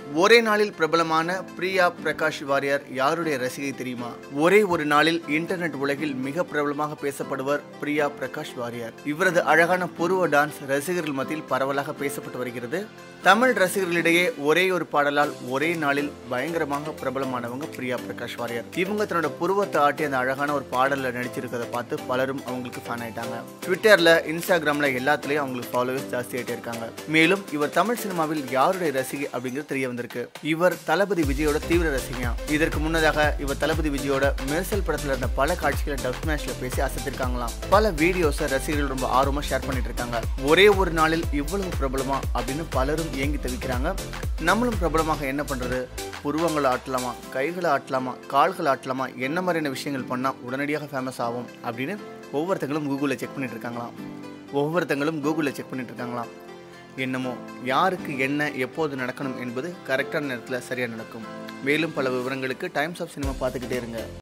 ஒரே நாளில் பிரபலமான பிரியா பிரகாஷ் வாரியர் யாருடைய ரசிகை தெரியுமா ஒரே ஒரு நாளில் இன்டர்நெட் உலகில் மிக பிரபலமாக பேசப்படுவர் பிரியா பிரகாஷ் வாரியர் இவரது அழகான புருவ டான்ஸ் ரசிகர்கள் மத்தியில் பரவலாக பேசப்பட்டு வருகிறது தமிழ் ரசிகர்களிடையே ஒரே ஒரு பாடலால் ஒரே நாளில் பயங்கரமாக பிரபலமானவங்க பிரியா பிரகாஷ் வாரியர் இவங்க தன்னோட புருவத்தை ஆட்டி அந்த அழகான ஒரு பாடல்ல நடிச்சிருக்கிறத பார்த்து பலரும் அவங்களுக்கு ஃபேன் ஆயிட்டாங்க ட்விட்டர்ல இன்ஸ்டாகிராம்ல எல்லாத்துலயும் அவங்களுக்கு ஃபாலோவர்ஸ் ஜாஸ்தி ஆயிட்டே இருக்காங்க மேலும் இவர் தமிழ் சினிமாவில் யாருடைய ரசிகை அப்படிங்கிறது தெரிய வந்திருக்கு இவர் தளபதி விஜயோட தீவிர ரசிகையா இதற்கு முன்னதாக இவர் தளபதி விஜயோட மெர்சல் படத்துல இருந்த பல காட்சிகளை டப் மேட்ச்ல பேசி அசத்திருக்காங்களாம் பல வீடியோஸை ரசிகர்கள் ரொம்ப ஆர்வமா ஷேர் பண்ணிட்டு இருக்காங்க ஒரே ஒரு நாளில் இவ்வளவு பிரபலமா அப்படின்னு பலரும் ஏங்கி தவிக்கிறாங்க நம்மளும் பிரபலமாக என்ன பண்றது புருவங்களை ஆட்டலாமா கைகளை ஆட்டலாமா கால்களை ஆட்டலாமா என்ன மாதிரியான விஷயங்கள் பண்ணா உடனடியாக ஃபேமஸ் ஆகும் அப்படின்னு ஒவ்வொருத்தங்களும் கூகுளில் செக் பண்ணிட்டு இருக்காங்களாம் ஒவ்வொருத்தங்களும் கூகுளில் செக் பண்ணிட்டு இருக்காங்களாம் என்னமோ யாருக்கு என்ன எப்போது நடக்கணும் என்பது கரெக்டான நேரத்தில் சரியாக நடக்கும் மேலும் பல விவரங்களுக்கு டைம்ஸ் ஆஃப் சினிமா பார்த்துக்கிட்டே இருங்க